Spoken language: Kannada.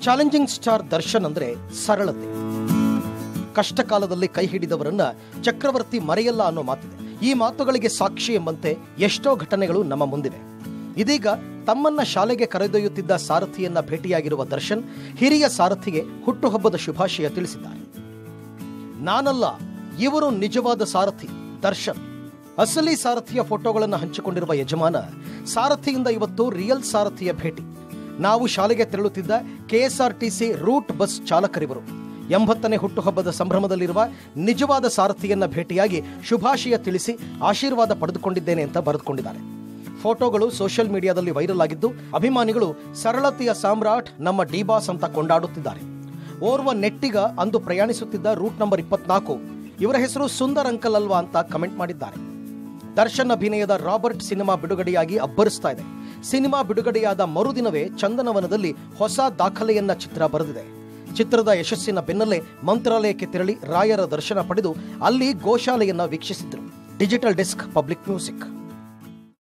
ಚಾಲೆಂಜಿಂಗ್ ಸ್ಟಾರ್ ದರ್ಶನ್ ಅಂದ್ರೆ ಸರಳತೆ ಕಷ್ಟ ಕಾಲದಲ್ಲಿ ಕೈ ಹಿಡಿದವರನ್ನ ಚಕ್ರವರ್ತಿ ಮರೆಯಲ್ಲ ಅನ್ನೋ ಮಾತಿದೆ ಈ ಮಾತುಗಳಿಗೆ ಸಾಕ್ಷಿ ಎಂಬಂತೆ ಎಷ್ಟೋ ಘಟನೆಗಳು ನಮ್ಮ ಮುಂದಿವೆ ಇದೀಗ ತಮ್ಮನ್ನ ಶಾಲೆಗೆ ಕರೆದೊಯ್ಯುತ್ತಿದ್ದ ಸಾರಥಿಯನ್ನ ಭೇಟಿಯಾಗಿರುವ ದರ್ಶನ್ ಹಿರಿಯ ಸಾರಥಿಗೆ ಹುಟ್ಟುಹಬ್ಬದ ಶುಭಾಶಯ ತಿಳಿಸಿದ್ದಾರೆ ನಾನಲ್ಲ ಇವರು ನಿಜವಾದ ಸಾರಥಿ ದರ್ಶನ್ ಅಸಲಿ ಸಾರಥಿಯ ಫೋಟೋಗಳನ್ನು ಹಂಚಿಕೊಂಡಿರುವ ಯಜಮಾನ ಸಾರಥಿಯಿಂದ ಇವತ್ತು ರಿಯಲ್ ಸಾರಥಿಯ ಭೇಟಿ ನಾವು ಶಾಲೆಗೆ ತೆರಳುತ್ತಿದ್ದ ಕೆಎಸ್ಆರ್ಟಿಸಿ ರೂಟ್ ಬಸ್ ಚಾಲಕರಿವರು ಎಂಬತ್ತನೇ ಹುಟ್ಟುಹಬ್ಬದ ಸಂಭ್ರಮದಲ್ಲಿರುವ ನಿಜವಾದ ಸಾರಥಿಯನ್ನ ಭೇಟಿಯಾಗಿ ಶುಭಾಶಯ ತಿಳಿಸಿ ಆಶೀರ್ವಾದ ಪಡೆದುಕೊಂಡಿದ್ದೇನೆ ಅಂತ ಬರೆದುಕೊಂಡಿದ್ದಾರೆ ಫೋಟೋಗಳು ಸೋಷಿಯಲ್ ಮೀಡಿಯಾದಲ್ಲಿ ವೈರಲ್ ಆಗಿದ್ದು ಅಭಿಮಾನಿಗಳು ಸರಳತೆಯ ಸಾಮ್ರಾಟ್ ನಮ್ಮ ಡಿಬಾಸ್ ಅಂತ ಕೊಂಡಾಡುತ್ತಿದ್ದಾರೆ ಓರ್ವ ನೆಟ್ಟಿಗ ಅಂದು ಪ್ರಯಾಣಿಸುತ್ತಿದ್ದ ರೂಟ್ ನಂಬರ್ ಇಪ್ಪತ್ನಾಲ್ಕು ಇವರ ಹೆಸರು ಸುಂದರ್ ಅಂಕಲ್ ಅಲ್ವಾ ಅಂತ ಕಮೆಂಟ್ ಮಾಡಿದ್ದಾರೆ ದರ್ಶನ್ ಅಭಿನಯದ ರಾಬರ್ಟ್ ಸಿನಿಮಾ ಬಿಡುಗಡೆಯಾಗಿ ಅಬ್ಬರಿಸ್ತಾ ಇದೆ ಸಿನಿಮಾ ಬಿಡುಗಡೆಯಾದ ಮರುದಿನವೇ ಚಂದನವನದಲ್ಲಿ ಹೊಸ ದಾಖಲೆಯನ್ನ ಚಿತ್ರ ಬರೆದಿದೆ ಚಿತ್ರದ ಯಶಸ್ಸಿನ ಬೆನ್ನಲ್ಲೇ ಮಂತ್ರಾಲಯಕ್ಕೆ ತೆರಳಿ ರಾಯರ ದರ್ಶನ ಪಡೆದು ಅಲ್ಲಿ ಗೋಶಾಲೆಯನ್ನ ವೀಕ್ಷಿಸಿದ್ರು ಡಿಜಿಟಲ್ ಡೆಸ್ಕ್ ಪಬ್ಲಿಕ್ ಮ್ಯೂಸಿಕ್